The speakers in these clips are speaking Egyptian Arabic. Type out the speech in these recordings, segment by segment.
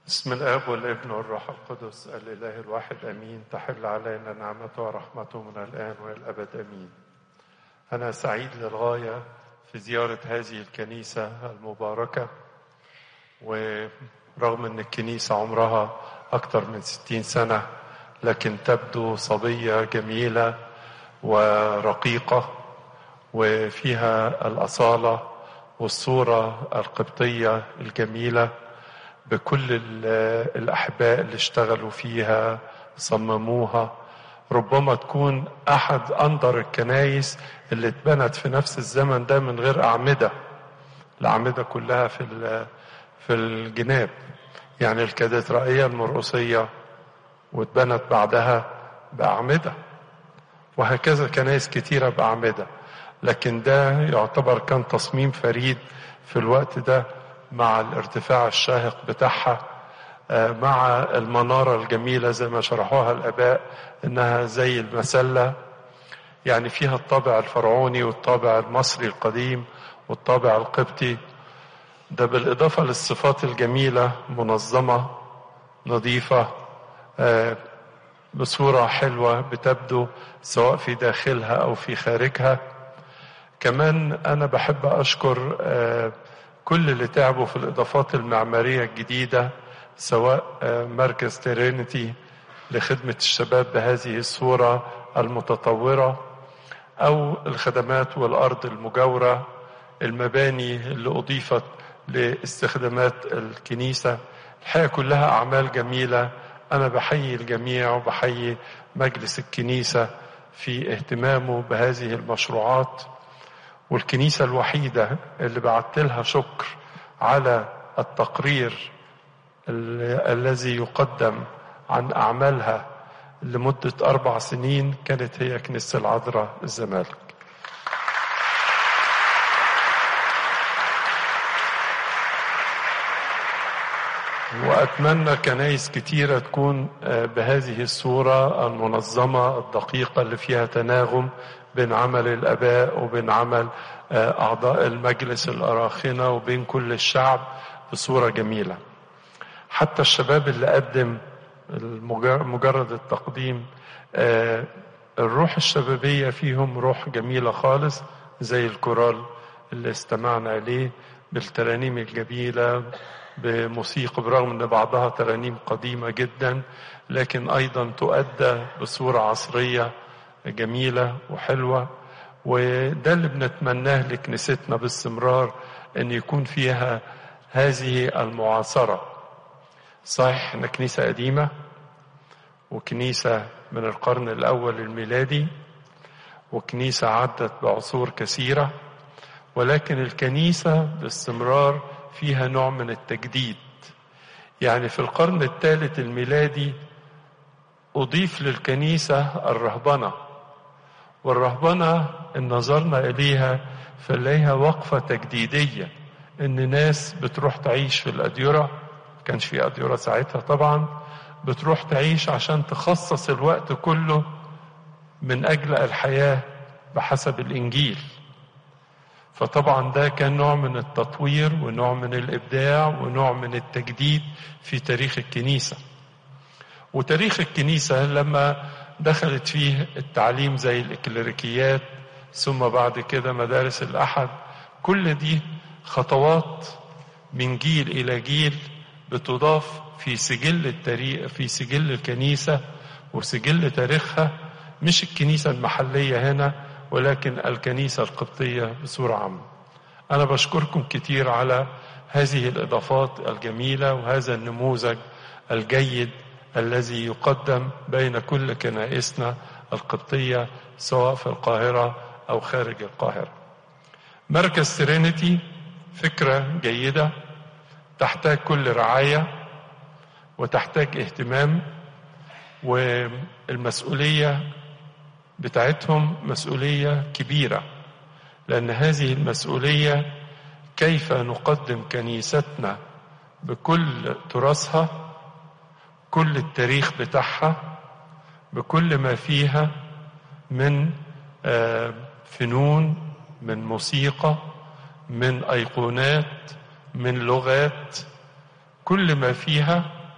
بسم الاب والابن والروح القدس الاله الواحد امين تحل علينا نعمته ورحمته من الان والى الابد امين انا سعيد للغايه في زياره هذه الكنيسه المباركه ورغم ان الكنيسه عمرها اكثر من ستين سنه لكن تبدو صبيه جميله ورقيقه وفيها الاصاله والصوره القبطيه الجميله بكل الأحباء اللي اشتغلوا فيها صمموها ربما تكون أحد أندر الكنايس اللي اتبنت في نفس الزمن ده من غير أعمدة الأعمدة كلها في في الجناب يعني الكاتدرائية المرقصية واتبنت بعدها بأعمدة وهكذا كنايس كتيرة بأعمدة لكن ده يعتبر كان تصميم فريد في الوقت ده مع الارتفاع الشاهق بتاعها مع المنارة الجميلة زي ما شرحوها الآباء إنها زي المسلة يعني فيها الطابع الفرعوني والطابع المصري القديم والطابع القبطي ده بالإضافة للصفات الجميلة منظمة نظيفة بصورة حلوة بتبدو سواء في داخلها أو في خارجها كمان أنا بحب أشكر كل اللي تعبوا في الإضافات المعمارية الجديدة سواء مركز تيرينيتي لخدمة الشباب بهذه الصورة المتطورة أو الخدمات والأرض المجاورة المباني اللي أضيفت لاستخدامات الكنيسة الحقيقة كلها أعمال جميلة أنا بحيي الجميع وبحيي مجلس الكنيسة في اهتمامه بهذه المشروعات والكنيسة الوحيدة اللي بعت لها شكر على التقرير الذي يقدم عن أعمالها لمدة أربع سنين كانت هي كنيسة العذراء الزمالك وأتمنى كنايس كتيرة تكون بهذه الصورة المنظمة الدقيقة اللي فيها تناغم بين عمل الآباء وبين عمل أعضاء المجلس الأراخنة وبين كل الشعب بصورة جميلة حتى الشباب اللي قدم مجرد التقديم الروح الشبابية فيهم روح جميلة خالص زي الكورال اللي استمعنا إليه بالترانيم الجميلة بموسيقى برغم ان بعضها ترانيم قديمة جدا لكن ايضا تؤدى بصورة عصرية جميلة وحلوة وده اللي بنتمناه لكنيستنا باستمرار ان يكون فيها هذه المعاصرة صحيح ان كنيسة قديمة وكنيسة من القرن الاول الميلادي وكنيسة عدت بعصور كثيرة ولكن الكنيسة باستمرار فيها نوع من التجديد يعني في القرن الثالث الميلادي أضيف للكنيسة الرهبنة والرهبنة إن نظرنا إليها فنلاقيها وقفة تجديدية إن ناس بتروح تعيش في الأديرة كانش في أديرة ساعتها طبعا بتروح تعيش عشان تخصص الوقت كله من أجل الحياة بحسب الإنجيل فطبعا ده كان نوع من التطوير ونوع من الإبداع ونوع من التجديد في تاريخ الكنيسة وتاريخ الكنيسة لما دخلت فيه التعليم زي الإكليريكيات ثم بعد كده مدارس الأحد كل دي خطوات من جيل إلى جيل بتضاف في سجل التاريخ في سجل الكنيسة وسجل تاريخها مش الكنيسة المحلية هنا ولكن الكنيسة القبطية بصورة عامة أنا بشكركم كتير على هذه الإضافات الجميلة وهذا النموذج الجيد الذي يقدم بين كل كنائسنا القبطية سواء في القاهرة أو خارج القاهرة مركز ترينيتي فكرة جيدة تحتاج كل رعاية وتحتاج اهتمام والمسؤولية بتاعتهم مسؤولية كبيرة لأن هذه المسؤولية كيف نقدم كنيستنا بكل تراثها كل التاريخ بتاعها بكل ما فيها من فنون من موسيقى من أيقونات من لغات كل ما فيها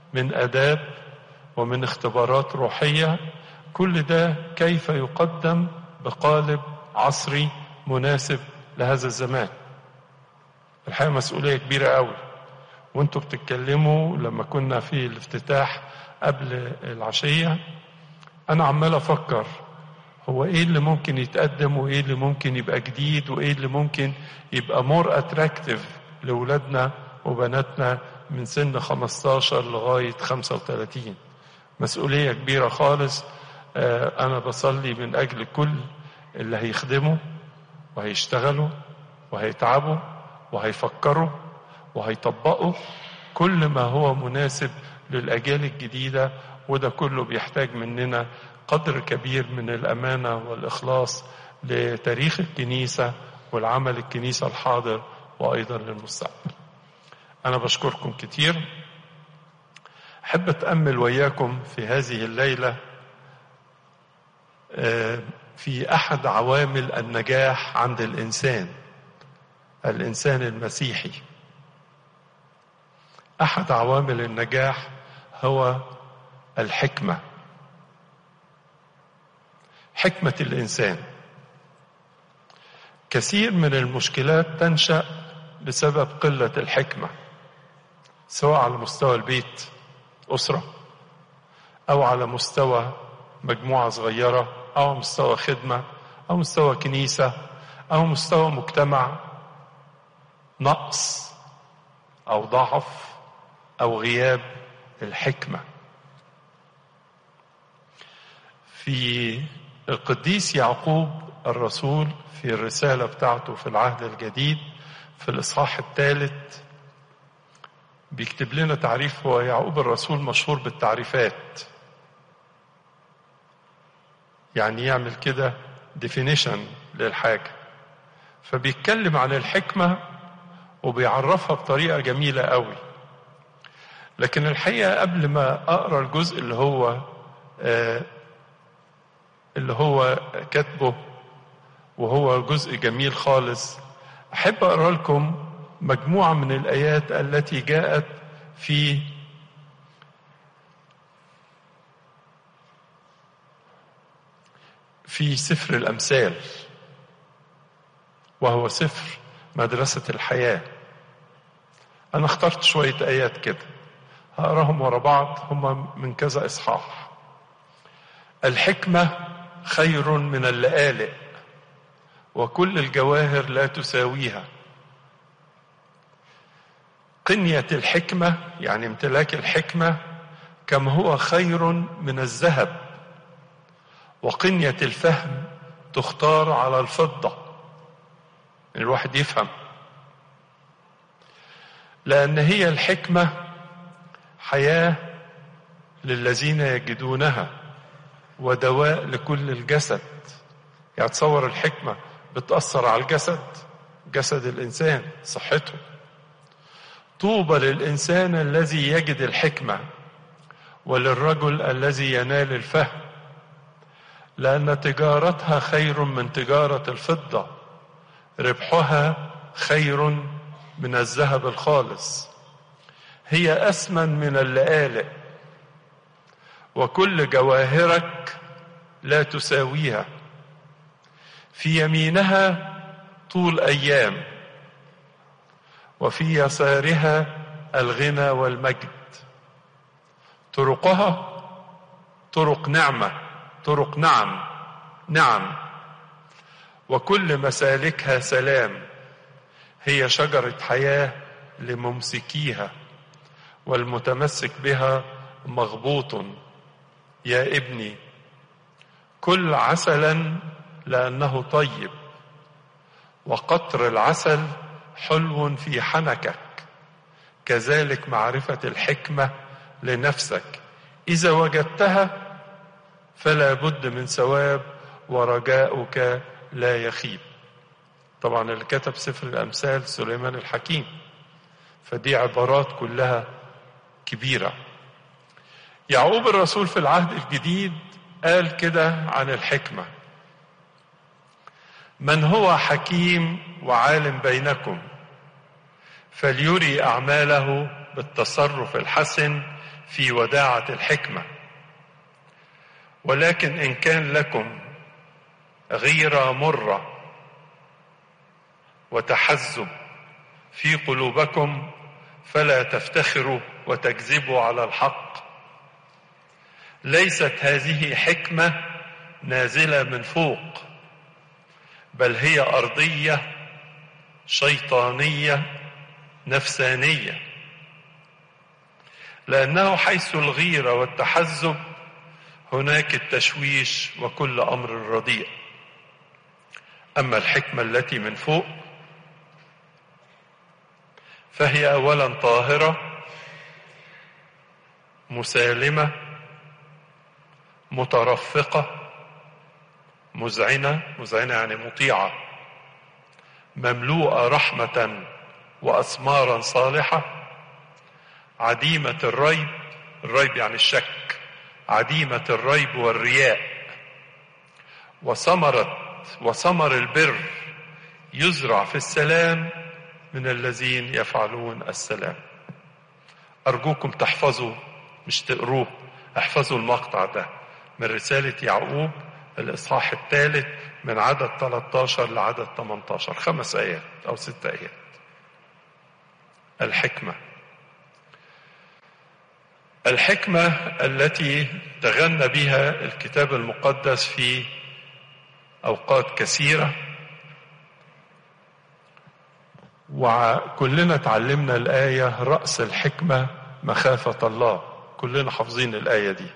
من آداب ومن اختبارات روحية كل ده كيف يقدم بقالب عصري مناسب لهذا الزمان الحقيقة مسؤولية كبيرة قوي وانتوا بتتكلموا لما كنا في الافتتاح قبل العشية انا عمال افكر هو ايه اللي ممكن يتقدم وايه اللي ممكن يبقى جديد وايه اللي ممكن يبقى مور اتراكتيف لاولادنا وبناتنا من سن 15 لغاية 35 مسؤولية كبيرة خالص أنا بصلي من أجل كل اللي هيخدموا وهيشتغلوا وهيتعبوا وهيفكروا وهيطبقوا كل ما هو مناسب للأجيال الجديدة وده كله بيحتاج مننا قدر كبير من الأمانة والإخلاص لتاريخ الكنيسة والعمل الكنيسة الحاضر وأيضا للمستقبل أنا بشكركم كتير أحب أتأمل وياكم في هذه الليلة في أحد عوامل النجاح عند الإنسان الإنسان المسيحي أحد عوامل النجاح هو الحكمة حكمة الإنسان كثير من المشكلات تنشأ بسبب قلة الحكمة سواء على مستوى البيت أسرة أو على مستوى مجموعة صغيرة أو مستوى خدمة أو مستوى كنيسة أو مستوى مجتمع نقص أو ضعف أو غياب الحكمة في القديس يعقوب الرسول في الرسالة بتاعته في العهد الجديد في الإصحاح الثالث بيكتب لنا تعريف هو يعقوب الرسول مشهور بالتعريفات يعني يعمل كده definition للحاجة فبيتكلم عن الحكمة وبيعرفها بطريقة جميلة قوي لكن الحقيقة قبل ما أقرأ الجزء اللي هو آه اللي هو كاتبه وهو جزء جميل خالص أحب أقرأ لكم مجموعة من الآيات التي جاءت في في سفر الأمثال وهو سفر مدرسة الحياة أنا اخترت شوية آيات كده هقراهم ورا بعض هم من كذا إصحاح الحكمة خير من اللآلئ وكل الجواهر لا تساويها قنية الحكمة يعني امتلاك الحكمة كم هو خير من الذهب وقنية الفهم تختار على الفضة الواحد يفهم لأن هي الحكمة حياة للذين يجدونها ودواء لكل الجسد يعني تصور الحكمة بتأثر على الجسد جسد الإنسان صحته طوبى للإنسان الذي يجد الحكمة وللرجل الذي ينال الفهم لأن تجارتها خير من تجارة الفضة ربحها خير من الذهب الخالص هي أثمن من اللآلئ وكل جواهرك لا تساويها في يمينها طول أيام وفي يسارها الغنى والمجد طرقها طرق نعمة طرق نعم نعم وكل مسالكها سلام هي شجرة حياة لممسكيها والمتمسك بها مغبوط يا ابني كل عسلا لأنه طيب وقطر العسل حلو في حنكك كذلك معرفة الحكمة لنفسك إذا وجدتها فلا بد من ثواب ورجاؤك لا يخيب طبعا اللي كتب سفر الأمثال سليمان الحكيم فدي عبارات كلها كبيرة يعقوب الرسول في العهد الجديد قال كده عن الحكمة من هو حكيم وعالم بينكم فليري أعماله بالتصرف الحسن في وداعة الحكمة ولكن إن كان لكم غيرة مرة وتحزب في قلوبكم فلا تفتخروا وتكذبوا على الحق ليست هذه حكمة نازلة من فوق بل هي أرضية شيطانية نفسانية لأنه حيث الغيرة والتحزب هناك التشويش وكل أمر رديء أما الحكمة التي من فوق فهي أولا طاهرة مسالمة مترفقة مذعنة مذعنة يعني مطيعة مملوءة رحمة وأثمارا صالحة عديمة الريب الريب يعني الشك عديمة الريب والرياء وثمرة وثمر البر يزرع في السلام من الذين يفعلون السلام أرجوكم تحفظوا مش تقروه احفظوا المقطع ده من رسالة يعقوب الإصحاح الثالث من عدد 13 لعدد 18 خمس آيات أو ست آيات الحكمة الحكمة التي تغنى بها الكتاب المقدس في أوقات كثيرة وكلنا تعلمنا الآية رأس الحكمة مخافة الله كلنا حافظين الآية دي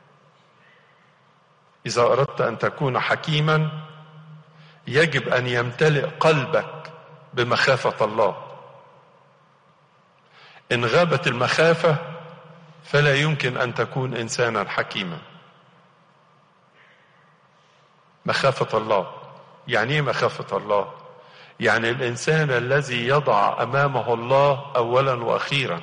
إذا أردت أن تكون حكيما يجب أن يمتلئ قلبك بمخافة الله إن غابت المخافة فلا يمكن أن تكون إنسانا حكيما مخافة الله يعني إيه مخافة الله يعني الإنسان الذي يضع أمامه الله أولا وأخيرا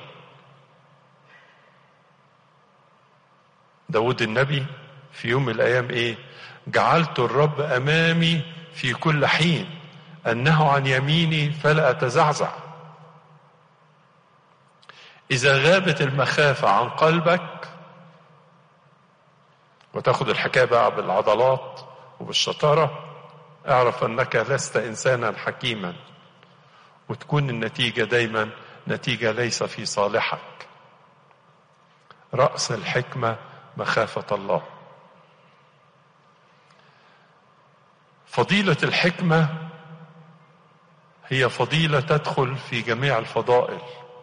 داود النبي في يوم من الأيام إيه جعلت الرب أمامي في كل حين أنه عن يميني فلا أتزعزع إذا غابت المخافة عن قلبك وتاخد الحكاية بقى بالعضلات وبالشطارة اعرف أنك لست إنسانا حكيما وتكون النتيجة دايما نتيجة ليس في صالحك رأس الحكمة مخافة الله فضيلة الحكمة هي فضيلة تدخل في جميع الفضائل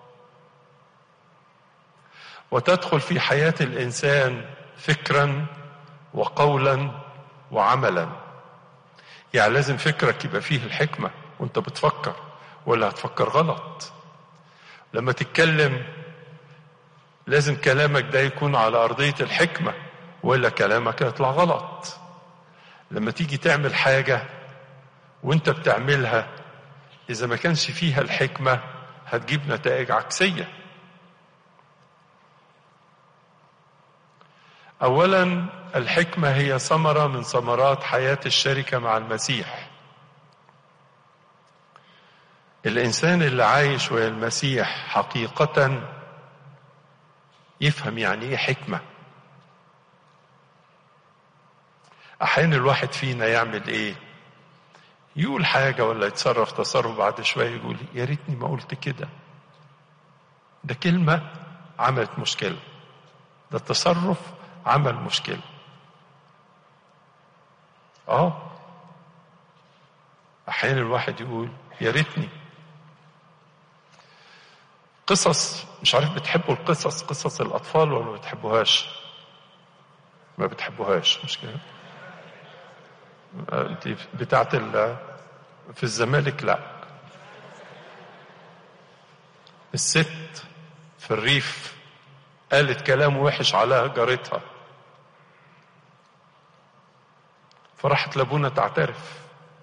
وتدخل في حياة الإنسان فكرا وقولا وعملا يعني لازم فكرك يبقى فيه الحكمة وانت بتفكر ولا هتفكر غلط لما تتكلم لازم كلامك ده يكون على أرضية الحكمة ولا كلامك يطلع غلط لما تيجي تعمل حاجة وانت بتعملها إذا ما كانش فيها الحكمة هتجيب نتائج عكسية أولا الحكمة هي ثمرة من ثمرات حياة الشركة مع المسيح الإنسان اللي عايش ويا المسيح حقيقة يفهم يعني إيه حكمة أحيانا الواحد فينا يعمل إيه يقول حاجة ولا يتصرف تصرف بعد شوية يقول يا ريتني ما قلت كده ده كلمة عملت مشكلة ده تصرف عمل مشكلة اه احيانا الواحد يقول يا ريتني قصص مش عارف بتحبوا القصص قصص الاطفال ولا ما بتحبوهاش ما بتحبوهاش مش كده انت بتاعت في الزمالك لا الست في الريف قالت كلام وحش على جارتها فراحت لابونا تعترف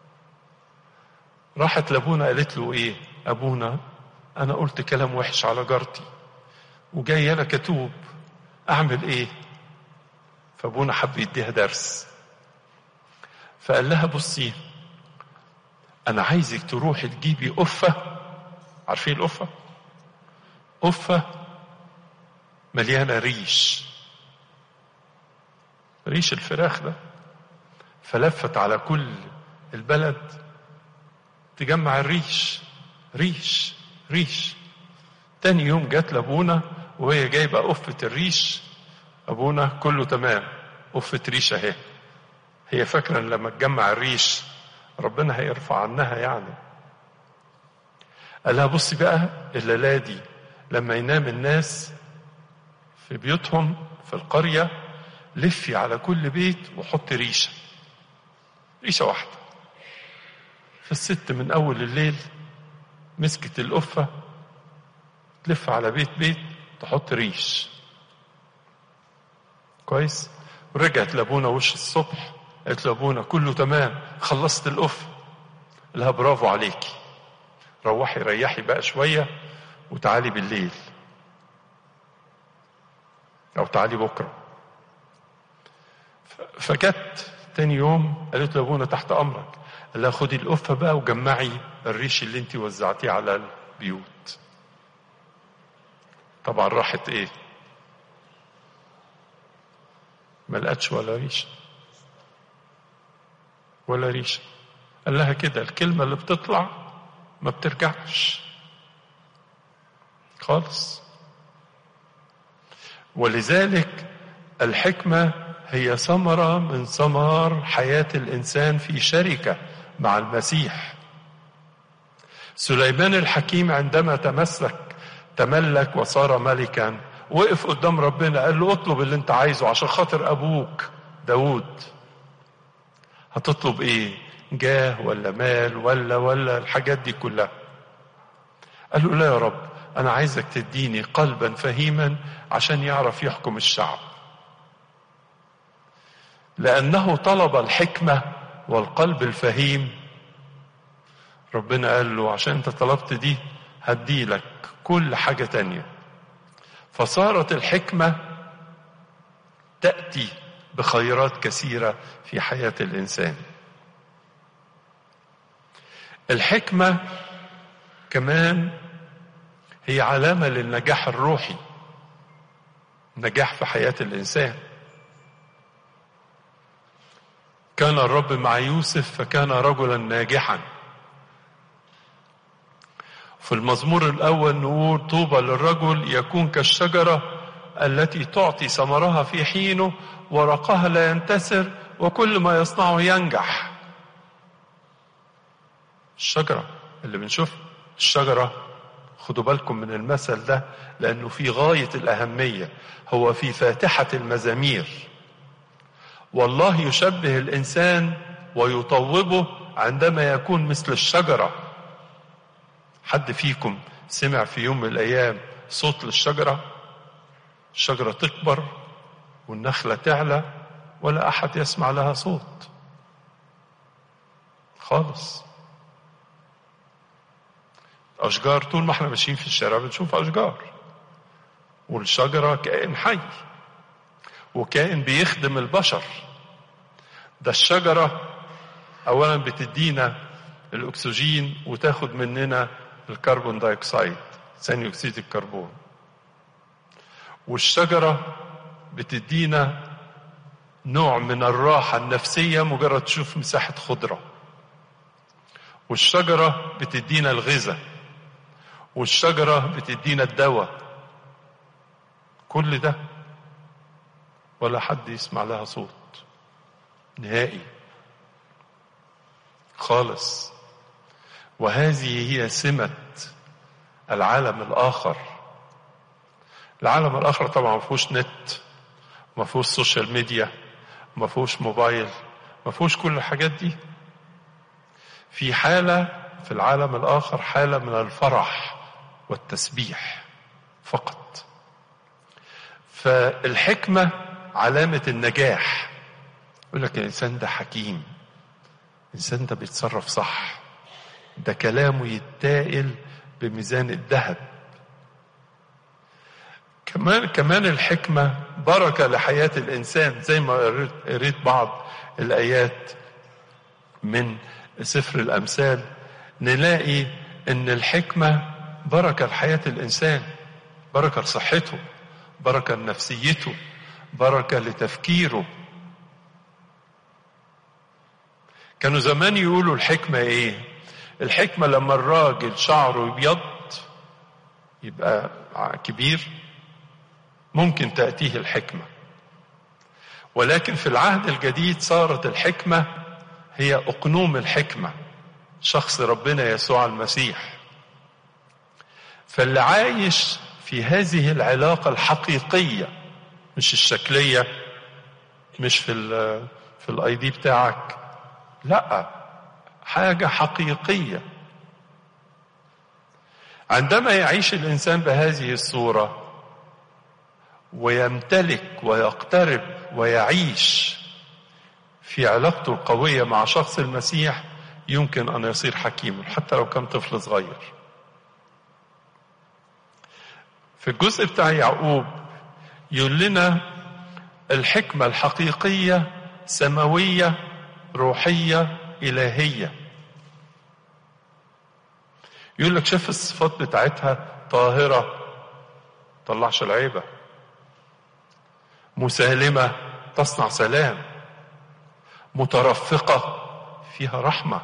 راحت لابونا قالت له ايه ابونا انا قلت كلام وحش على جارتي وجاي انا كتوب اعمل ايه فابونا حب يديها درس فقال لها بصي انا عايزك تروحي تجيبي قفه عارفين القفه قفه مليانة ريش ريش الفراخ ده فلفت على كل البلد تجمع الريش ريش ريش تاني يوم جت لابونا وهي جايبه قفه الريش ابونا كله تمام قفه ريش اهي هي فاكره ان لما تجمع الريش ربنا هيرفع عنها يعني قال لها بصي بقى الليله دي لما ينام الناس في بيوتهم في القريه لفي على كل بيت وحطي ريشه ريشه واحده فالست من اول الليل مسكت القفه تلف على بيت بيت تحط ريش كويس ورجعت لابونا وش الصبح قالت له ابونا كله تمام خلصت القف لها برافو عليكي روحي ريحي بقى شوية وتعالي بالليل أو تعالي بكرة فجت تاني يوم قالت له ابونا تحت أمرك قال لها خدي القفة بقى وجمعي الريش اللي انت وزعتيه على البيوت طبعا راحت ايه ما لقتش ولا ريشه ولا ريشه قال لها كده الكلمه اللي بتطلع ما بترجعش خالص ولذلك الحكمه هي ثمره من ثمار حياه الانسان في شركه مع المسيح سليمان الحكيم عندما تمسك تملك وصار ملكا وقف قدام ربنا قال له اطلب اللي انت عايزه عشان خاطر ابوك داود هتطلب ايه جاه ولا مال ولا ولا الحاجات دي كلها قال له لا يا رب انا عايزك تديني قلبا فهيما عشان يعرف يحكم الشعب لانه طلب الحكمه والقلب الفهيم ربنا قال له عشان انت طلبت دي هديلك كل حاجة تانية فصارت الحكمة تأتي بخيرات كثيرة في حياة الإنسان الحكمة كمان هي علامة للنجاح الروحي نجاح في حياة الإنسان كان الرب مع يوسف فكان رجلا ناجحا في المزمور الأول نقول طوبى للرجل يكون كالشجرة التي تعطي ثمرها في حينه ورقها لا ينتسر وكل ما يصنعه ينجح الشجرة اللي بنشوف الشجرة خدوا بالكم من المثل ده لأنه في غاية الأهمية هو في فاتحة المزامير والله يشبه الإنسان ويطوبه عندما يكون مثل الشجره حد فيكم سمع في يوم من الأيام صوت للشجرة الشجرة تكبر والنخلة تعلى ولا أحد يسمع لها صوت خالص أشجار طول ما احنا ماشيين في الشارع بنشوف أشجار والشجرة كائن حي وكائن بيخدم البشر ده الشجرة أولا بتدينا الأكسجين وتاخد مننا الكربون دايوكسيد ثاني اكسيد الكربون والشجره بتدينا نوع من الراحه النفسيه مجرد تشوف مساحه خضره والشجره بتدينا الغذاء والشجره بتدينا الدواء كل ده ولا حد يسمع لها صوت نهائي خالص وهذه هي سمة العالم الآخر العالم الآخر طبعا ما فيهوش نت ما فيهوش سوشيال ميديا ما فيهوش موبايل ما فيهوش كل الحاجات دي في حالة في العالم الآخر حالة من الفرح والتسبيح فقط فالحكمة علامة النجاح يقول لك الإنسان ده حكيم الإنسان ده بيتصرف صح ده كلامه يتائل بميزان الذهب كمان كمان الحكمة بركة لحياة الإنسان زي ما قريت بعض الآيات من سفر الأمثال نلاقي إن الحكمة بركة لحياة الإنسان بركة لصحته بركة لنفسيته بركة لتفكيره كانوا زمان يقولوا الحكمة ايه الحكمة لما الراجل شعره يبيض يبقى كبير ممكن تأتيه الحكمة ولكن في العهد الجديد صارت الحكمة هي أقنوم الحكمة شخص ربنا يسوع المسيح فاللي عايش في هذه العلاقة الحقيقية مش الشكلية مش في ال في الاي دي بتاعك لا حاجة حقيقية عندما يعيش الإنسان بهذه الصورة ويمتلك ويقترب ويعيش في علاقته القوية مع شخص المسيح يمكن أن يصير حكيما حتى لو كان طفل صغير في الجزء بتاع يعقوب يقول لنا الحكمة الحقيقية سماوية روحية إلهية يقول لك شاف الصفات بتاعتها طاهرة طلعش العيبة مسالمة تصنع سلام مترفقة فيها رحمة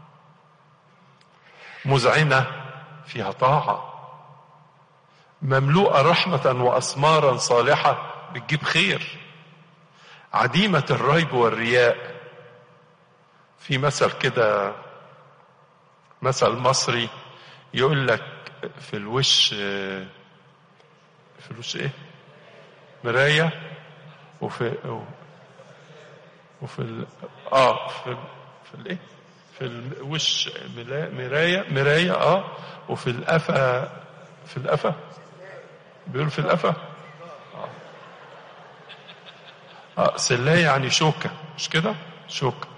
مذعنة فيها طاعة مملوءة رحمة وأثمارا صالحة بتجيب خير عديمة الريب والرياء في مثل كده مثل مصري يقول لك في الوش في الوش ايه مراية وفي وفي ال... اه في في الايه في الوش مراية مراية اه وفي القفا في القفا بيقول في القفا اه, آه. سلاية يعني شوكة مش كده شوكة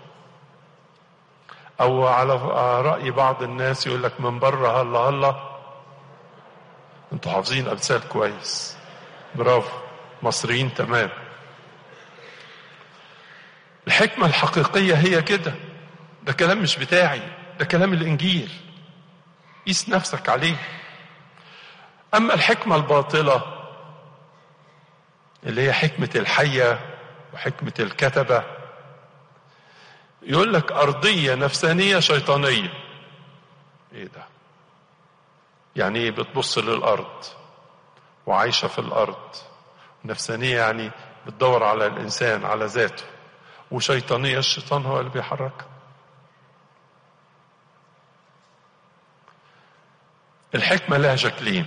او على رأي بعض الناس يقول لك من بره هلا هلا انتوا حافظين امثال كويس برافو مصريين تمام الحكمة الحقيقية هي كده ده كلام مش بتاعي ده كلام الإنجيل قيس نفسك عليه أما الحكمة الباطلة اللي هي حكمة الحية وحكمة الكتبة يقول لك أرضية نفسانية شيطانية إيه ده يعني إيه بتبص للأرض وعايشة في الأرض نفسانية يعني بتدور على الإنسان على ذاته وشيطانية الشيطان هو اللي بيحركها الحكمة لها شكلين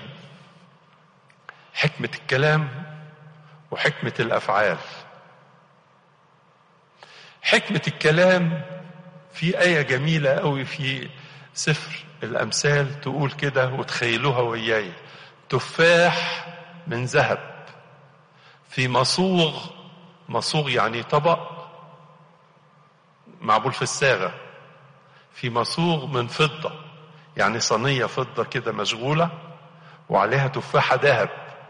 حكمة الكلام وحكمة الأفعال حكمة الكلام في آية جميلة قوي في سفر الأمثال تقول كده وتخيلوها وياي تفاح من ذهب في مصوغ مصوغ يعني طبق معمول في الصاغة في مصوغ من فضة يعني صينية فضة كده مشغولة وعليها تفاحة ذهب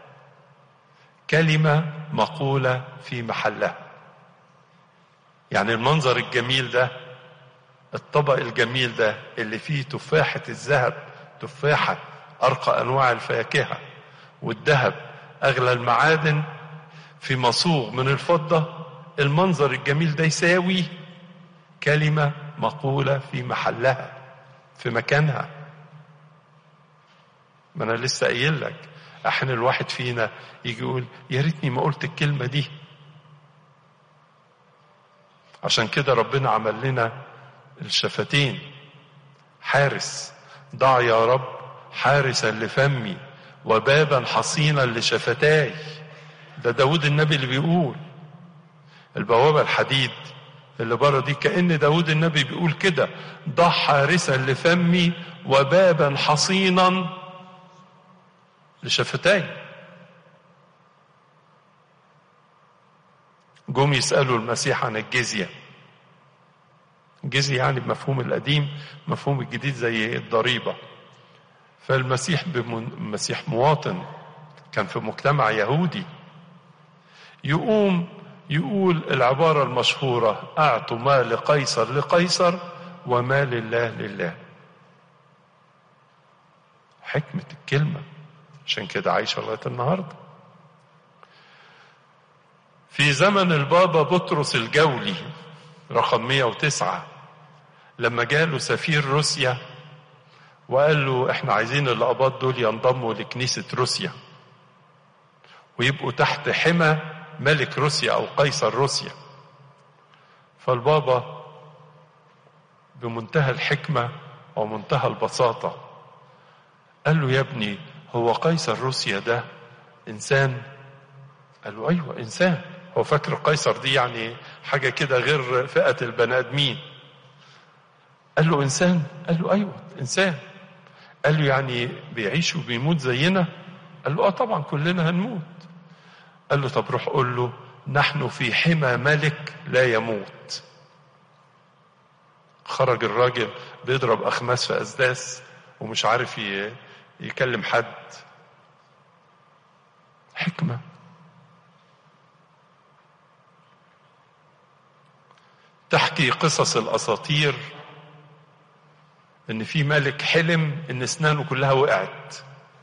كلمة مقولة في محلها يعني المنظر الجميل ده الطبق الجميل ده اللي فيه تفاحة الذهب تفاحة أرقى أنواع الفاكهة والذهب أغلى المعادن في مصوغ من الفضة المنظر الجميل ده يساوي كلمة مقولة في محلها في مكانها ما أنا لسه قايل لك أحيانا الواحد فينا يجي يقول يا ريتني ما قلت الكلمة دي عشان كده ربنا عمل لنا الشفتين حارس ضع يا رب حارسا لفمي وبابا حصينا لشفتاي ده داود النبي اللي بيقول البوابة الحديد اللي بره دي كأن داود النبي بيقول كده ضع حارسا لفمي وبابا حصينا لشفتاي جم يسألوا المسيح عن الجزية الجزية يعني بمفهوم القديم مفهوم الجديد زي الضريبة فالمسيح المسيح مواطن كان في مجتمع يهودي يقوم يقول العبارة المشهورة أعطوا ما لقيصر لقيصر وما لله لله حكمة الكلمة عشان كده عايشة لغاية النهاردة في زمن البابا بطرس الجولي رقم 109 لما جاله سفير روسيا وقال له احنا عايزين الاباط دول ينضموا لكنيسة روسيا ويبقوا تحت حمى ملك روسيا او قيصر روسيا فالبابا بمنتهى الحكمة ومنتهى البساطة قال له يا ابني هو قيصر روسيا ده انسان قال له ايوه انسان هو فاكر قيصر دي يعني حاجه كده غير فئه البني ادمين قال له انسان قال له ايوه انسان قال له يعني بيعيش وبيموت زينا قال له اه طبعا كلنا هنموت قال له طب روح قول له نحن في حمى ملك لا يموت خرج الراجل بيضرب اخماس في اسداس ومش عارف يكلم حد حكمه تحكي قصص الاساطير ان في ملك حلم ان اسنانه كلها وقعت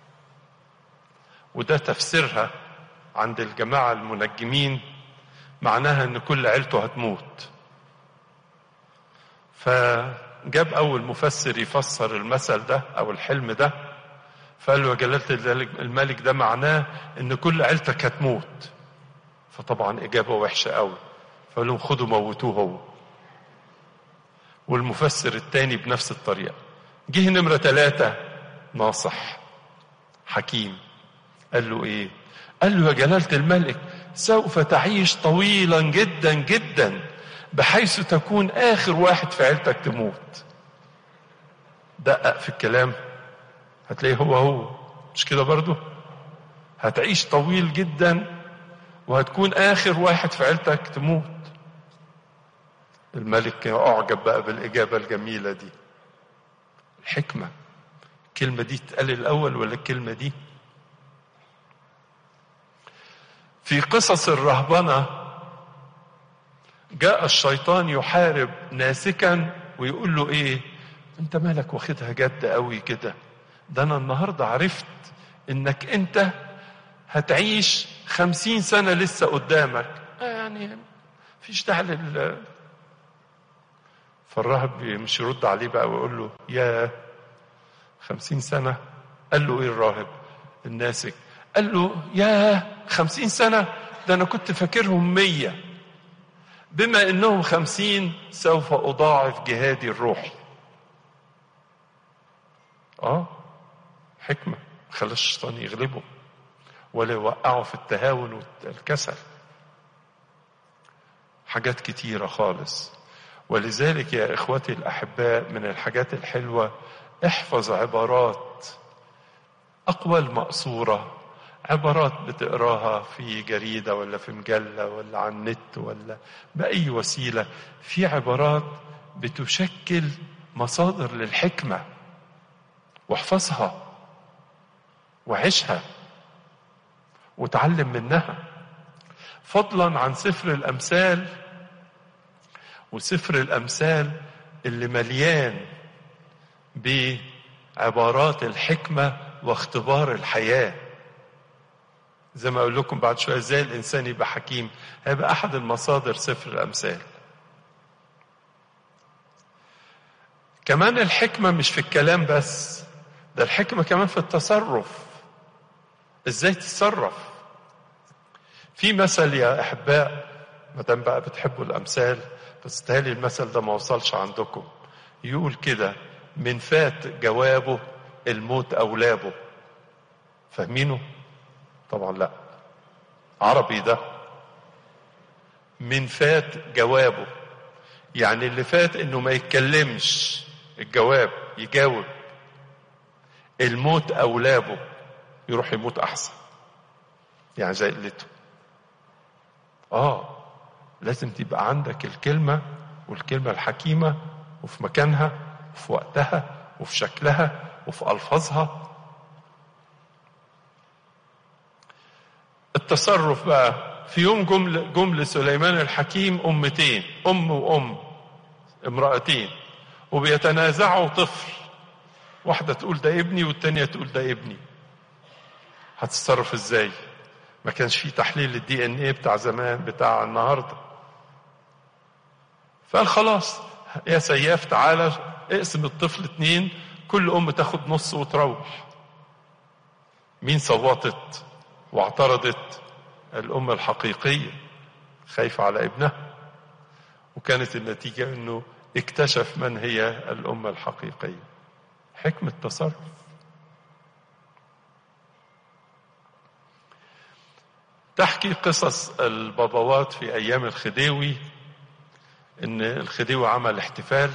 وده تفسيرها عند الجماعه المنجمين معناها ان كل عيلته هتموت فجاب اول مفسر يفسر المثل ده او الحلم ده فقال له يا جلاله الملك ده معناه ان كل عيلتك هتموت فطبعا اجابه وحشه قوي فقال لهم خدوا موتوه هو والمفسر الثاني بنفس الطريقة جه نمرة ثلاثة ناصح حكيم قال له ايه قال له يا جلالة الملك سوف تعيش طويلا جدا جدا بحيث تكون آخر واحد في عيلتك تموت دقق في الكلام هتلاقيه هو هو مش كده برضه هتعيش طويل جدا وهتكون آخر واحد في عيلتك تموت الملك أعجب بقى بالإجابة الجميلة دي الحكمة الكلمة دي تقال الأول ولا الكلمة دي في قصص الرهبنة جاء الشيطان يحارب ناسكا ويقول له ايه انت مالك واخدها جد قوي كده ده انا النهاردة عرفت انك انت هتعيش خمسين سنة لسه قدامك يعني فيش داعي لل فالراهب مش يرد عليه بقى ويقول له يا خمسين سنة قال له ايه الراهب الناسك قال له يا خمسين سنة ده أنا كنت فاكرهم مية بما إنهم خمسين سوف أضاعف جهادي الروحي آه حكمة خلى الشيطان يغلبه ولا يوقعه في التهاون والكسل حاجات كتيرة خالص ولذلك يا إخوتي الأحباء من الحاجات الحلوة احفظ عبارات أقوال مقصورة عبارات بتقراها في جريدة ولا في مجلة ولا على النت ولا بأي وسيلة في عبارات بتشكل مصادر للحكمة واحفظها وعيشها وتعلم منها فضلا عن سفر الأمثال وسفر الأمثال اللي مليان بعبارات الحكمة واختبار الحياة زي ما أقول لكم بعد شوية ازاي الإنسان يبقى حكيم هيبقى أحد المصادر سفر الأمثال كمان الحكمة مش في الكلام بس ده الحكمة كمان في التصرف ازاي تتصرف في مثل يا أحباء ما دام بقى بتحبوا الأمثال بس تهالي المثل ده ما وصلش عندكم يقول كده من فات جوابه الموت أولابه فاهمينه؟ طبعا لا عربي ده من فات جوابه يعني اللي فات انه ما يتكلمش الجواب يجاوب الموت أولابه يروح يموت أحسن يعني زي قلته آه لازم تبقى عندك الكلمة والكلمة الحكيمة وفي مكانها وفي وقتها وفي شكلها وفي ألفاظها التصرف بقى في يوم جمل جمل سليمان الحكيم أمتين أم وأم امرأتين وبيتنازعوا طفل واحدة تقول ده ابني والتانية تقول ده ابني هتتصرف ازاي ما كانش في تحليل الدي ان ايه بتاع زمان بتاع النهارده فقال خلاص يا سياف تعالى اقسم الطفل اتنين كل ام تاخد نص وتروح مين صوتت واعترضت الام الحقيقيه خايفه على ابنها وكانت النتيجه انه اكتشف من هي الام الحقيقيه حكمه تصرف تحكي قصص البابوات في ايام الخديوي ان الخديوي عمل احتفال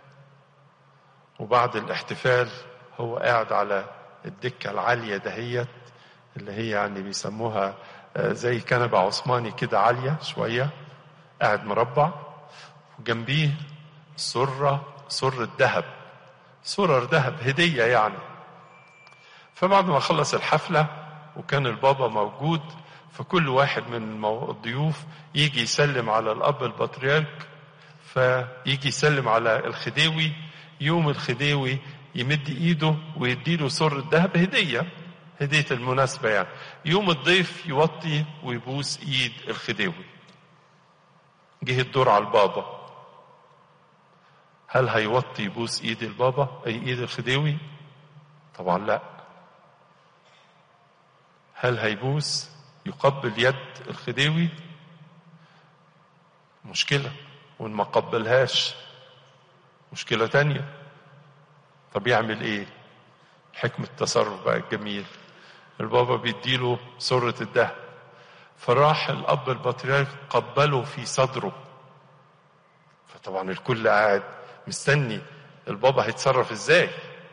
وبعد الاحتفال هو قاعد على الدكة العالية دهيت اللي هي يعني بيسموها زي كنبة عثماني كده عالية شوية قاعد مربع وجنبيه سرة سرة ذهب سرر ذهب هدية يعني فبعد ما خلص الحفلة وكان البابا موجود فكل واحد من الضيوف يجي يسلم على الأب البطريرك فيجي يسلم على الخديوي يوم الخديوي يمد ايده ويديله سر الذهب هدية هدية المناسبة يعني يوم الضيف يوطي ويبوس ايد الخديوي جه الدور على البابا هل هيوطي يبوس ايد البابا اي ايد الخديوي طبعا لا هل هيبوس يقبل يد الخديوي مشكلة وإن ما قبلهاش مشكلة تانية طب يعمل إيه حكمة التصرف بقى الجميل البابا بيديله سرة الدهب فراح الأب البطريرك قبله في صدره فطبعا الكل قاعد مستني البابا هيتصرف ازاي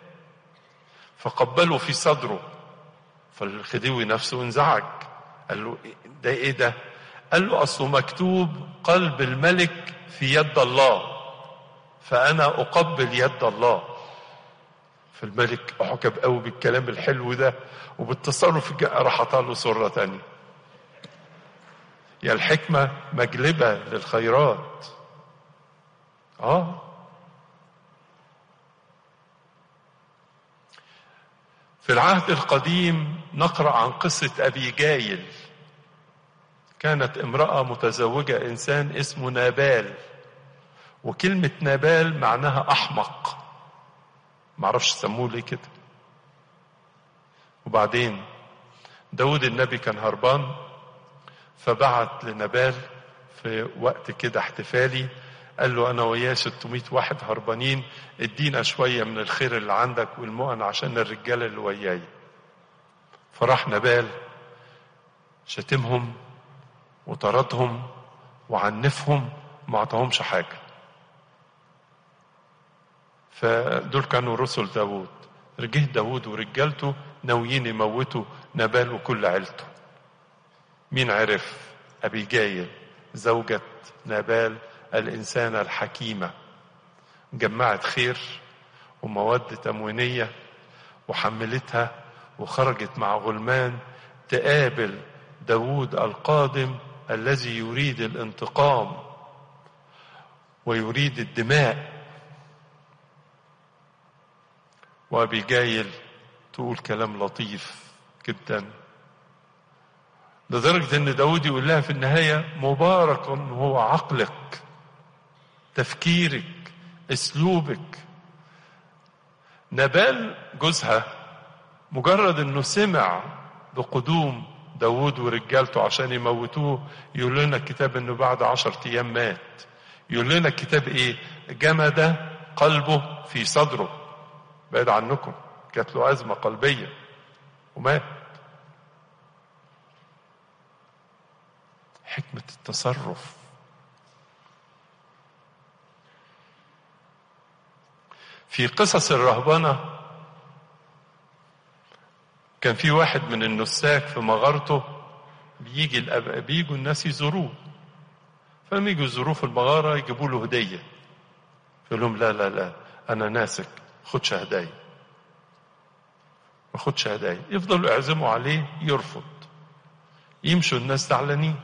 فقبله في صدره فالخديوي نفسه انزعج قال له ده ايه ده قال له اصله مكتوب قلب الملك في يد الله فانا اقبل يد الله فالملك اعجب قوي بالكلام الحلو ده وبالتصرف راح له سره تانية يا الحكمه مجلبه للخيرات اه في العهد القديم نقرا عن قصه ابي جايل كانت امراه متزوجه انسان اسمه نابال وكلمه نابال معناها احمق معرفش سموه ليه كده وبعدين داود النبي كان هربان فبعت لنبال في وقت كده احتفالي قال له انا وياه 600 واحد هربانين ادينا شويه من الخير اللي عندك والمؤن عشان الرجاله اللي وياي فراح نبال شتمهم وطردهم وعنفهم ما اعطاهمش حاجه فدول كانوا رسل داوود رجه داوود ورجالته ناويين يموتوا نبال وكل عيلته مين عرف ابي جايل زوجة نابال الإنسانة الحكيمة جمعت خير ومواد تموينية وحملتها وخرجت مع غلمان تقابل داود القادم الذي يريد الانتقام ويريد الدماء وأبيجايل تقول كلام لطيف جدا لدرجة ان داود يقول لها في النهاية مبارك هو عقلك تفكيرك اسلوبك نبال جوزها مجرد انه سمع بقدوم داود ورجالته عشان يموتوه يقول لنا الكتاب انه بعد عشرة ايام مات يقول لنا الكتاب ايه جمد قلبه في صدره بعيد عنكم جات له ازمه قلبيه ومات حكمه التصرف في قصص الرهبنه كان في واحد من النساك في مغارته بيجي الأب... بيجوا الناس يزوروه فلما يجوا يزوروه في المغاره يجيبوا له هديه يقول لهم لا لا لا انا ناسك خدش هدايا ما خدش هدايا يفضلوا يعزموا عليه يرفض يمشوا الناس زعلانين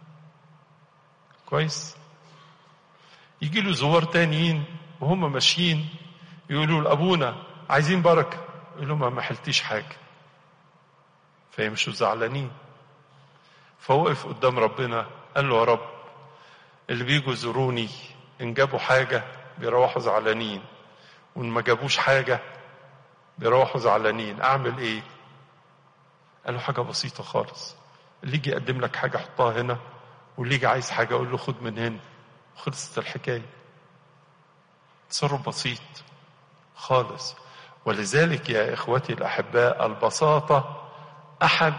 كويس يجي له زوار تانيين وهم ماشيين يقولوا لابونا عايزين بركه يقول لهم ما حلتيش حاجه فيمشوا زعلانين فوقف قدام ربنا قال له يا رب اللي بيجوا يزوروني ان جابوا حاجه بيروحوا زعلانين وان ما جابوش حاجه بيروحوا زعلانين اعمل ايه قال له حاجه بسيطه خالص اللي يجي يقدم لك حاجه حطها هنا واللي يجي عايز حاجه اقول له خد من هنا خلصت الحكايه تصرف بسيط خالص ولذلك يا اخوتي الاحباء البساطه احد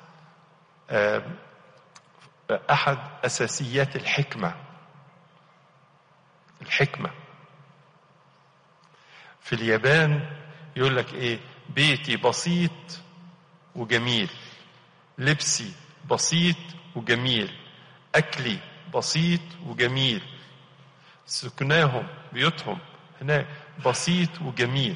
احد اساسيات الحكمه الحكمه في اليابان يقول لك ايه بيتي بسيط وجميل لبسي بسيط وجميل اكلي بسيط وجميل سكناهم بيوتهم هناك بسيط وجميل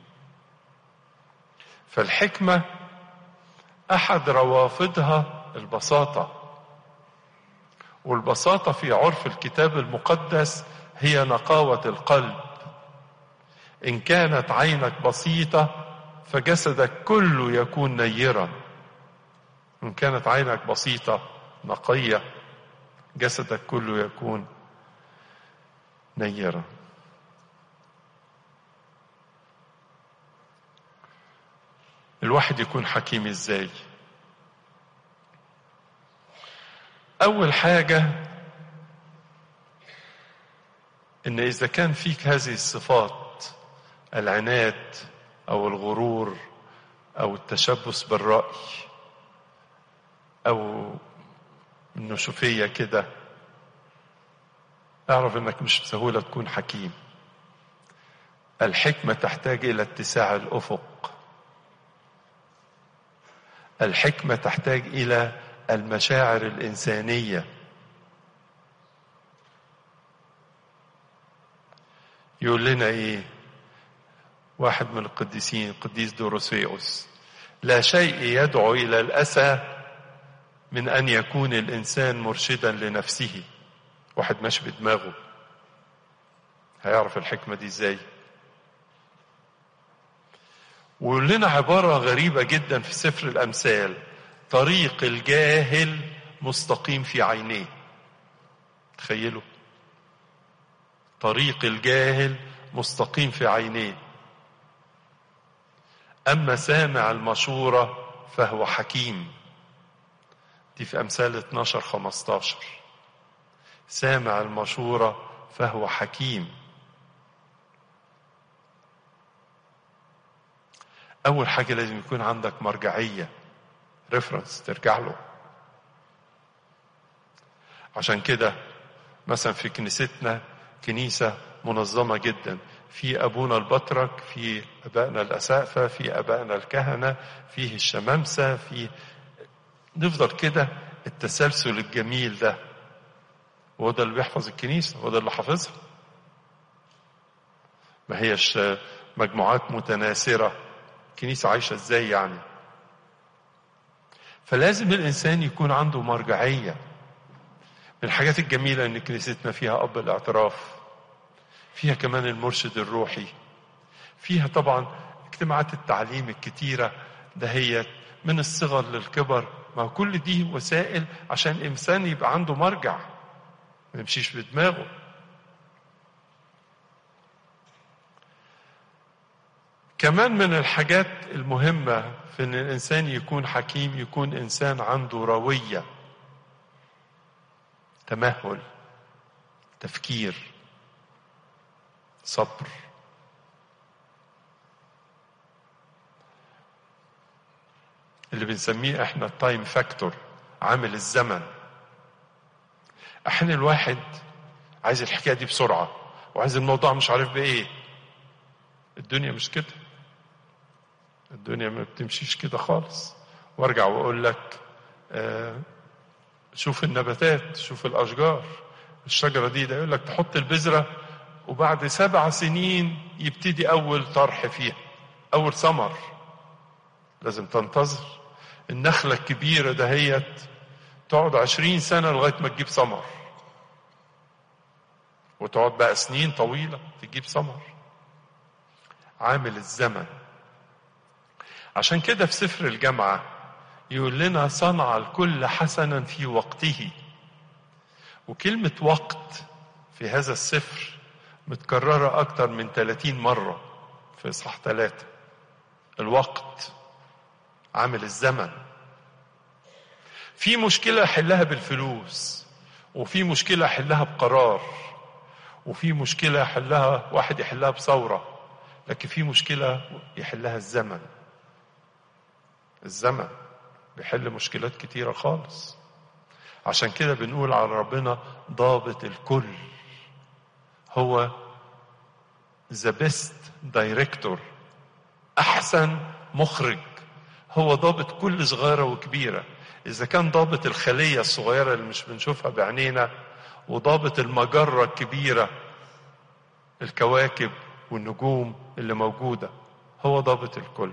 فالحكمه احد روافدها البساطه والبساطه في عرف الكتاب المقدس هي نقاوه القلب ان كانت عينك بسيطه فجسدك كله يكون نيرا ان كانت عينك بسيطه نقيه جسدك كله يكون نيرا الواحد يكون حكيم ازاي اول حاجه ان اذا كان فيك هذه الصفات العناد او الغرور او التشبث بالراي او النشوفيه كده اعرف انك مش بسهوله تكون حكيم الحكمه تحتاج الى اتساع الافق الحكمه تحتاج الى المشاعر الانسانيه يقول لنا ايه واحد من القديسين القديس دوروسيوس لا شيء يدعو الى الاسى من ان يكون الانسان مرشدا لنفسه واحد ماشي بدماغه هيعرف الحكمه دي ازاي ويقول لنا عباره غريبه جدا في سفر الامثال طريق الجاهل مستقيم في عينيه تخيلوا طريق الجاهل مستقيم في عينيه أما سامع المشورة فهو حكيم دي في أمثال 12 15 سامع المشورة فهو حكيم أول حاجة لازم يكون عندك مرجعية ريفرنس ترجع له عشان كده مثلا في كنيستنا كنيسة منظمة جدا في أبونا البطرك في أبائنا الأسافة في أبائنا الكهنة فيه الشمامسة في نفضل كده التسلسل الجميل ده وهو ده اللي بيحفظ الكنيسة وهو ده اللي حافظها ما هيش مجموعات متناثرة كنيسة عايشة ازاي يعني فلازم الإنسان يكون عنده مرجعية من الحاجات الجميلة إن كنيستنا فيها أب الاعتراف فيها كمان المرشد الروحي فيها طبعا اجتماعات التعليم الكتيرة دهيت من الصغر للكبر ما كل دي وسائل عشان الإنسان يبقى عنده مرجع ما يمشيش بدماغه كمان من الحاجات المهمة في ان الانسان يكون حكيم يكون انسان عنده روية تمهل تفكير صبر اللي بنسميه احنا التايم فاكتور عامل الزمن احيانا الواحد عايز الحكايه دي بسرعه وعايز الموضوع مش عارف بايه الدنيا مش كده الدنيا ما بتمشيش كده خالص وارجع واقول لك آه شوف النباتات شوف الاشجار الشجره دي ده يقول لك تحط البذره وبعد سبع سنين يبتدي اول طرح فيها اول ثمر لازم تنتظر النخلة الكبيرة دهيت تقعد عشرين سنة لغاية ما تجيب ثمر وتقعد بقى سنين طويلة تجيب ثمر عامل الزمن عشان كده في سفر الجامعة يقول لنا صنع الكل حسنا في وقته وكلمة وقت في هذا السفر متكررة أكتر من 30 مرة في إصحاح ثلاثة الوقت عامل الزمن في مشكلة يحلها بالفلوس وفي مشكلة يحلها بقرار وفي مشكلة يحلها واحد يحلها بثورة لكن في مشكلة يحلها الزمن الزمن بيحل مشكلات كتيرة خالص عشان كده بنقول على ربنا ضابط الكل هو ذا بيست دايركتور احسن مخرج هو ضابط كل صغيرة وكبيرة إذا كان ضابط الخلية الصغيرة اللي مش بنشوفها بعينينا وضابط المجرة الكبيرة الكواكب والنجوم اللي موجودة هو ضابط الكل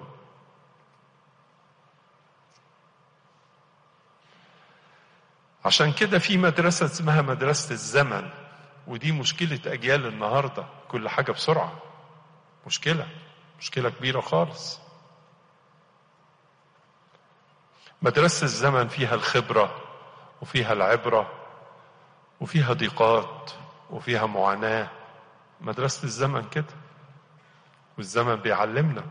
عشان كده في مدرسة اسمها مدرسة الزمن ودي مشكلة أجيال النهاردة كل حاجة بسرعة مشكلة مشكلة كبيرة خالص مدرسة الزمن فيها الخبرة وفيها العبرة وفيها ضيقات وفيها معاناة مدرسة الزمن كده والزمن بيعلمنا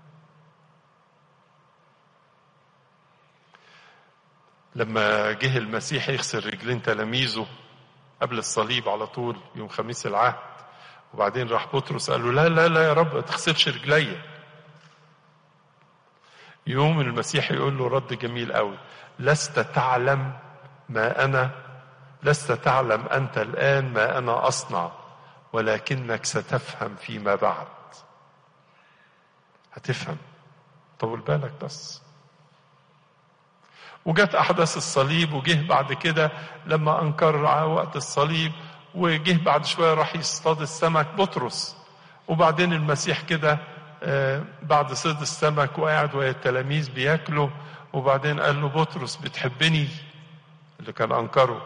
لما جه المسيح يغسل رجلين تلاميذه قبل الصليب على طول يوم خميس العهد وبعدين راح بطرس قال له لا لا لا يا رب ما تغسلش رجليا يوم المسيح يقول له رد جميل قوي لست تعلم ما انا لست تعلم انت الان ما انا اصنع ولكنك ستفهم فيما بعد هتفهم طول بالك بس وجت احداث الصليب وجه بعد كده لما انكر وقت الصليب وجه بعد شويه راح يصطاد السمك بطرس وبعدين المسيح كده بعد صيد السمك وقاعد ويا التلاميذ بياكلوا وبعدين قال له بطرس بتحبني اللي كان انكره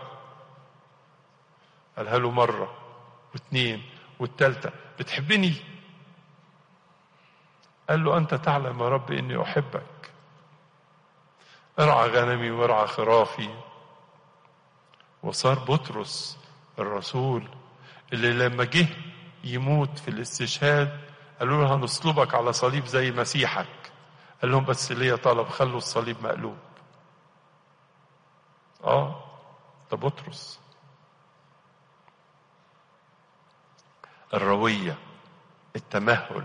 قالها له مره واثنين والثالثه بتحبني قال له انت تعلم يا رب اني احبك ارعى غنمي وارعى خرافي وصار بطرس الرسول اللي لما جه يموت في الاستشهاد قالوا له هنصلبك على صليب زي مسيحك قال لهم بس ليا طلب خلوا الصليب مقلوب اه ده بطرس الروية التمهل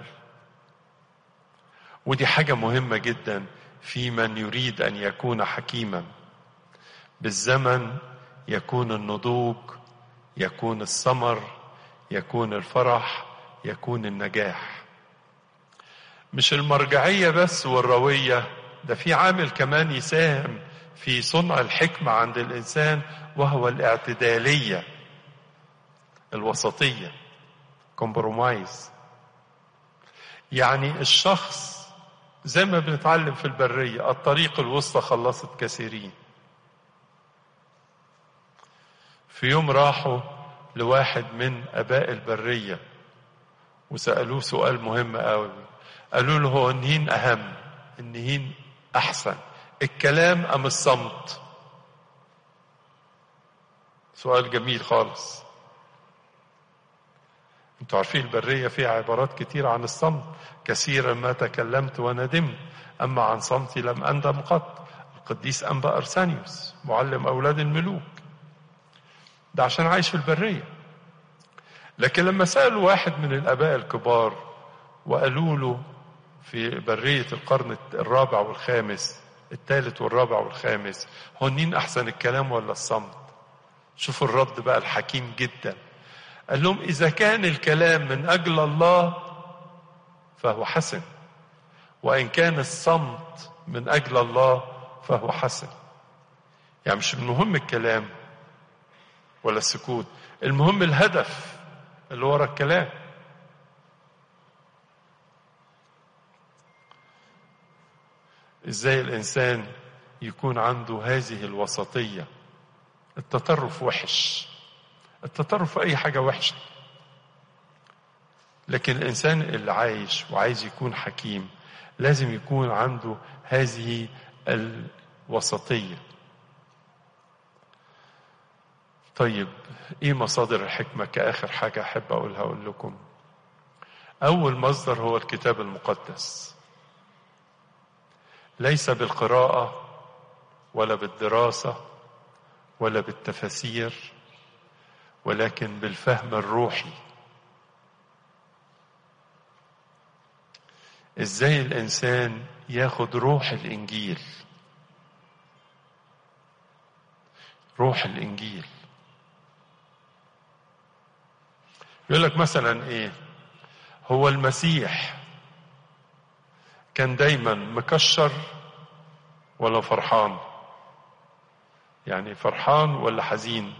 ودي حاجة مهمة جدا في من يريد أن يكون حكيما بالزمن يكون النضوج يكون الثمر يكون الفرح يكون النجاح مش المرجعية بس والروية ده في عامل كمان يساهم في صنع الحكمة عند الإنسان وهو الاعتدالية الوسطية كومبرومايز يعني الشخص زي ما بنتعلم في البرية الطريق الوسطى خلصت كثيرين في يوم راحوا لواحد من أباء البرية وسألوه سؤال مهم قوي قالوا له هو النهين أهم النهين أحسن الكلام أم الصمت سؤال جميل خالص انتوا عارفين البرية فيها عبارات كتير عن الصمت كثيرا ما تكلمت وندمت أما عن صمتي لم أندم قط القديس أنبا أرسانيوس معلم أولاد الملوك ده عشان عايش في البرية لكن لما سألوا واحد من الآباء الكبار وقالوا له في برية القرن الرابع والخامس الثالث والرابع والخامس هو مين أحسن الكلام ولا الصمت شوفوا الرد بقى الحكيم جدا قال لهم إذا كان الكلام من أجل الله فهو حسن وإن كان الصمت من أجل الله فهو حسن يعني مش المهم الكلام ولا السكوت المهم الهدف اللي ورا الكلام ازاي الانسان يكون عنده هذه الوسطيه التطرف وحش التطرف في اي حاجه وحشه لكن الانسان اللي عايش وعايز يكون حكيم لازم يكون عنده هذه وسطية طيب ايه مصادر الحكمة كآخر حاجة احب اقولها اقول لكم اول مصدر هو الكتاب المقدس ليس بالقراءة ولا بالدراسة ولا بالتفاسير ولكن بالفهم الروحي ازاي الانسان ياخد روح الانجيل روح الانجيل يقول لك مثلا ايه هو المسيح كان دايما مكشر ولا فرحان يعني فرحان ولا حزين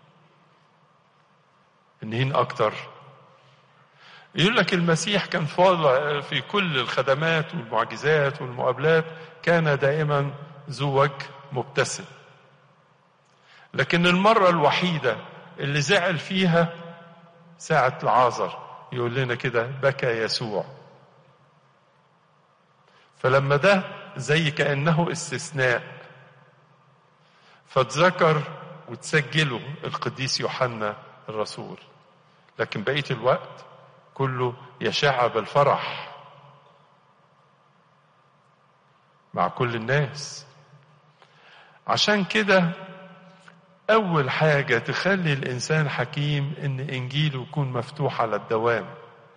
انهين اكتر يقول لك المسيح كان في كل الخدمات والمعجزات والمقابلات كان دائما ذو وجه مبتسم لكن المرة الوحيدة اللي زعل فيها ساعة العازر يقول لنا كده بكى يسوع فلما ده زي كأنه استثناء فاتذكر وتسجله القديس يوحنا الرسول لكن بقية الوقت كله يشع بالفرح مع كل الناس عشان كده أول حاجة تخلي الإنسان حكيم إن إنجيله يكون مفتوح على الدوام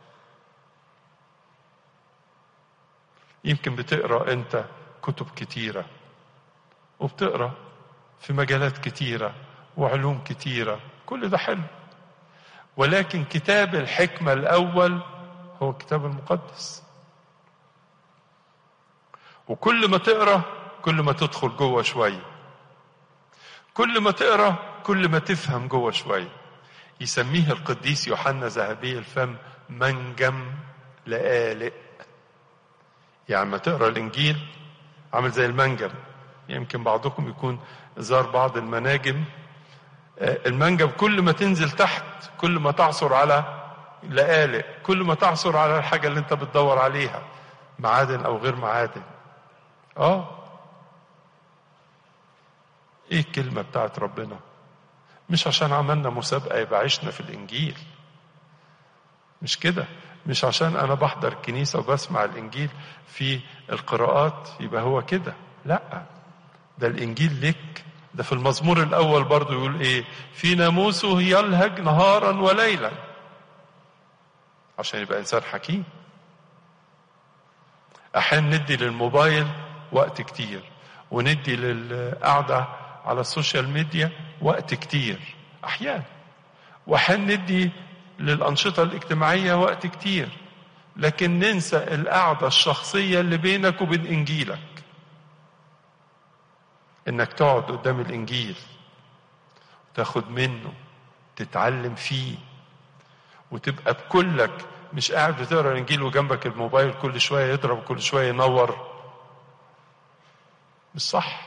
يمكن بتقرأ أنت كتب كتيرة وبتقرأ في مجالات كتيرة وعلوم كتيرة كل ده حلو ولكن كتاب الحكمة الأول هو الكتاب المقدس وكل ما تقرأ كل ما تدخل جوه شوية كل ما تقرأ كل ما تفهم جوه شوية يسميه القديس يوحنا ذهبي الفم منجم لآلئ يعني ما تقرأ الإنجيل عامل زي المنجم يمكن بعضكم يكون زار بعض المناجم المنجم كل ما تنزل تحت كل ما تعثر على لآلئ كل ما تعثر على الحاجة اللي انت بتدور عليها معادن او غير معادن اه ايه الكلمة بتاعت ربنا مش عشان عملنا مسابقة يبقى عشنا في الانجيل مش كده مش عشان انا بحضر كنيسة وبسمع الانجيل في القراءات يبقى هو كده لا ده الانجيل لك ده في المزمور الاول برضو يقول ايه في ناموسه يلهج نهارا وليلا عشان يبقى انسان حكيم احيانا ندي للموبايل وقت كتير وندي للقعدة على السوشيال ميديا وقت كتير احيانا واحيانا ندي للأنشطة الاجتماعية وقت كتير لكن ننسى القعدة الشخصية اللي بينك وبين إنجيلك انك تقعد قدام الانجيل تاخد منه تتعلم فيه وتبقى بكلك مش قاعد بتقرا الانجيل وجنبك الموبايل كل شويه يضرب كل شويه ينور مش صح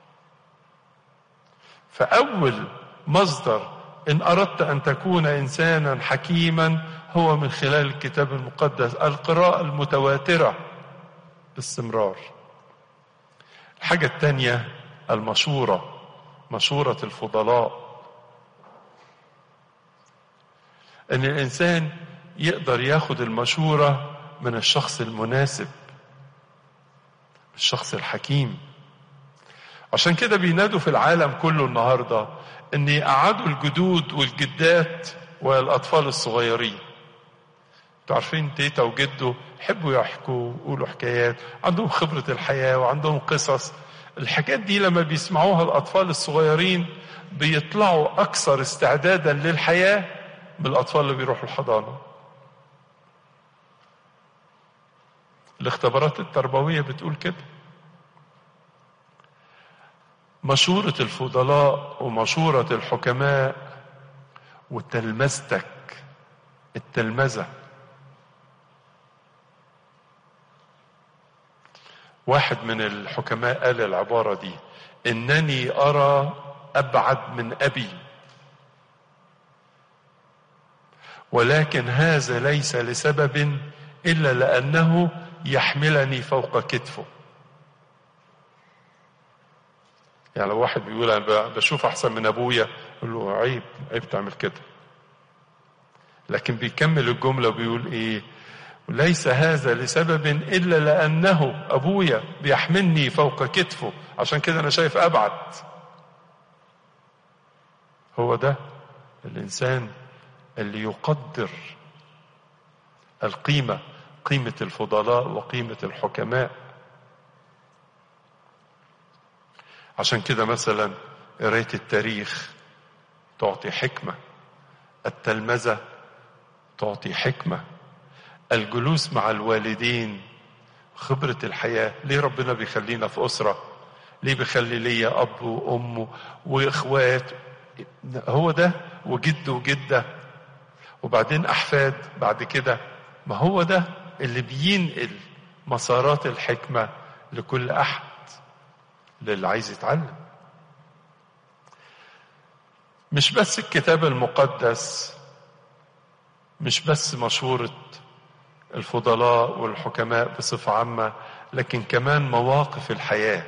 فاول مصدر ان اردت ان تكون انسانا حكيما هو من خلال الكتاب المقدس القراءه المتواتره باستمرار الحاجه الثانيه المشورة مشورة الفضلاء ان الانسان يقدر ياخد المشورة من الشخص المناسب الشخص الحكيم عشان كده بينادوا في العالم كله النهاردة ان يقعدوا الجدود والجدات والاطفال الصغيرين انتوا عارفين تيتا وجده يحبوا يحكوا ويقولوا حكايات عندهم خبرة الحياة وعندهم قصص الحاجات دي لما بيسمعوها الأطفال الصغيرين بيطلعوا أكثر استعدادا للحياة من الأطفال اللي بيروحوا الحضانة الاختبارات التربوية بتقول كده مشورة الفضلاء ومشورة الحكماء وتلمذتك التلمذة واحد من الحكماء قال العبارة دي إنني أرى أبعد من أبي ولكن هذا ليس لسبب إلا لأنه يحملني فوق كتفه يعني لو واحد بيقول انا بشوف احسن من ابويا يقول له عيب عيب تعمل كده لكن بيكمل الجمله وبيقول ايه ليس هذا لسبب الا لانه ابويا بيحملني فوق كتفه عشان كده انا شايف ابعد هو ده الانسان اللي يقدر القيمه قيمه الفضلاء وقيمه الحكماء عشان كده مثلا قرايه التاريخ تعطي حكمه التلمذه تعطي حكمه الجلوس مع الوالدين خبره الحياه ليه ربنا بيخلينا في اسره ليه بيخلي ليا اب وام واخوات هو ده وجد وجده وبعدين احفاد بعد كده ما هو ده اللي بينقل مسارات الحكمه لكل احد للي عايز يتعلم مش بس الكتاب المقدس مش بس مشورة الفضلاء والحكماء بصفة عامة لكن كمان مواقف الحياة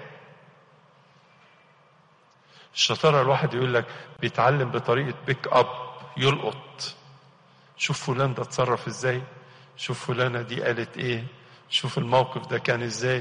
الشطارة الواحد يقول لك بيتعلم بطريقة بيك اب يلقط شوف فلان ده اتصرف ازاي شوف فلانة دي قالت ايه شوف الموقف ده كان ازاي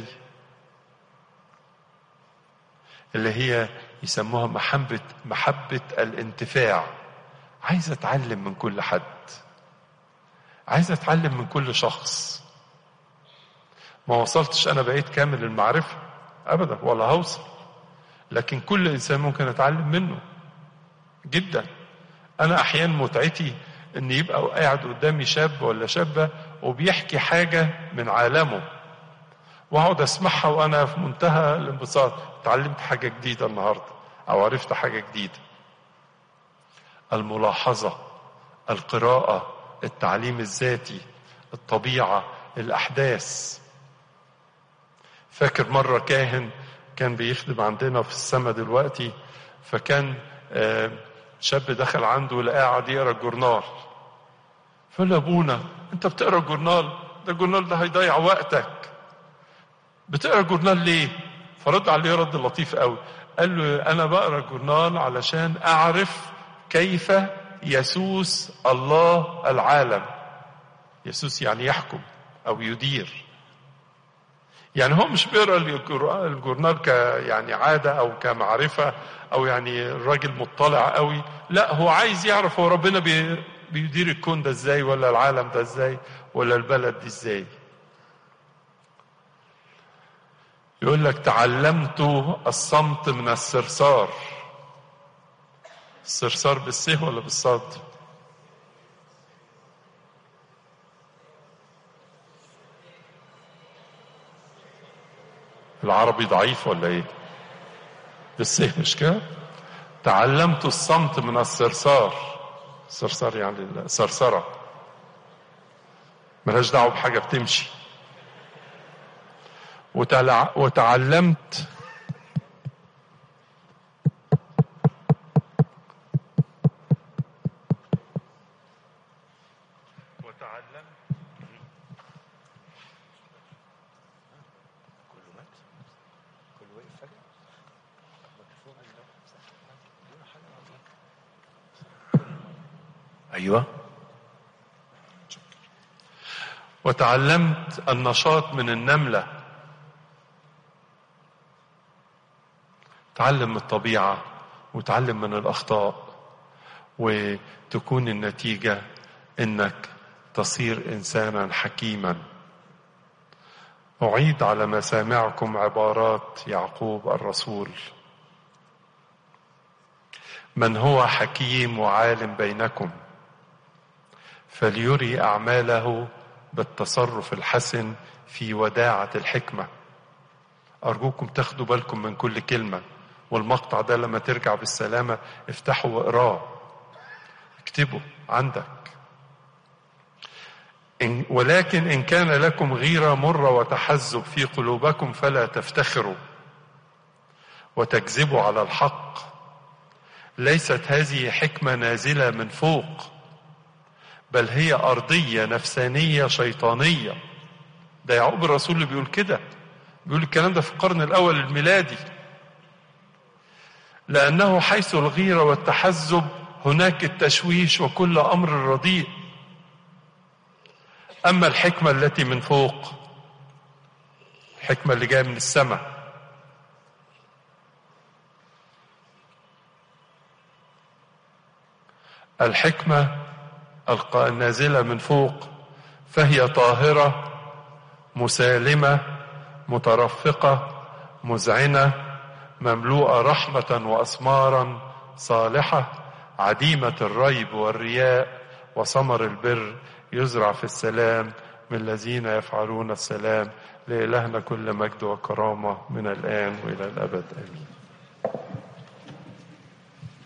اللي هي يسموها محبة محبة الانتفاع عايز اتعلم من كل حد عايز اتعلم من كل شخص ما وصلتش انا بقيت كامل المعرفة ابدا ولا هوصل لكن كل انسان ممكن اتعلم منه جدا انا احيانا متعتي ان يبقى قاعد قدامي شاب ولا شابة وبيحكي حاجة من عالمه واقعد اسمعها وانا في منتهى الانبساط اتعلمت حاجة جديدة النهاردة او عرفت حاجة جديدة الملاحظة القراءة التعليم الذاتي الطبيعة الأحداث فاكر مرة كاهن كان بيخدم عندنا في السماء دلوقتي فكان شاب دخل عنده لقاه قاعد يقرا الجورنال فقال له ابونا انت بتقرا الجورنال ده الجورنال ده هيضيع وقتك بتقرا الجورنال ليه فرد عليه رد لطيف قوي قال له انا بقرا الجورنال علشان اعرف كيف يسوس الله العالم يسوس يعني يحكم او يدير يعني هو مش بيقرا الجورنال ك يعني عاده او كمعرفه او يعني الراجل مطلع قوي لا هو عايز يعرف هو ربنا بي بيدير الكون ده ازاي ولا العالم ده ازاي ولا البلد دي ازاي يقول لك تعلمت الصمت من الصرصار الصرصار بالسه ولا بالصاد العربي ضعيف ولا ايه بالسه مش كده تعلمت الصمت من الصرصار الصرصار يعني الصرصرة ملهاش دعوة بحاجة بتمشي وتلع... وتعلمت وتعلمت ايوه وتعلمت النشاط من النمله تعلم من الطبيعه وتعلم من الاخطاء وتكون النتيجه انك تصير انسانا حكيما اعيد على مسامعكم عبارات يعقوب الرسول من هو حكيم وعالم بينكم فليري اعماله بالتصرف الحسن في وداعه الحكمه ارجوكم تاخدوا بالكم من كل كلمه والمقطع ده لما ترجع بالسلامه افتحه واقراه اكتبه عندك إن ولكن ان كان لكم غيره مره وتحزب في قلوبكم فلا تفتخروا وتكذبوا على الحق ليست هذه حكمه نازله من فوق بل هي أرضية نفسانية شيطانية ده يعقوب الرسول اللي بيقول كده بيقول الكلام ده في القرن الأول الميلادي لأنه حيث الغيرة والتحزب هناك التشويش وكل أمر رديء أما الحكمة التي من فوق الحكمة اللي جاية من السماء الحكمة النازلة من فوق فهي طاهرة مسالمة مترفقة مذعنة مملوءة رحمة وأسمارا صالحة عديمة الريب والرياء وثمر البر يزرع في السلام من الذين يفعلون السلام لإلهنا كل مجد وكرامة من الآن وإلى الأبد آمين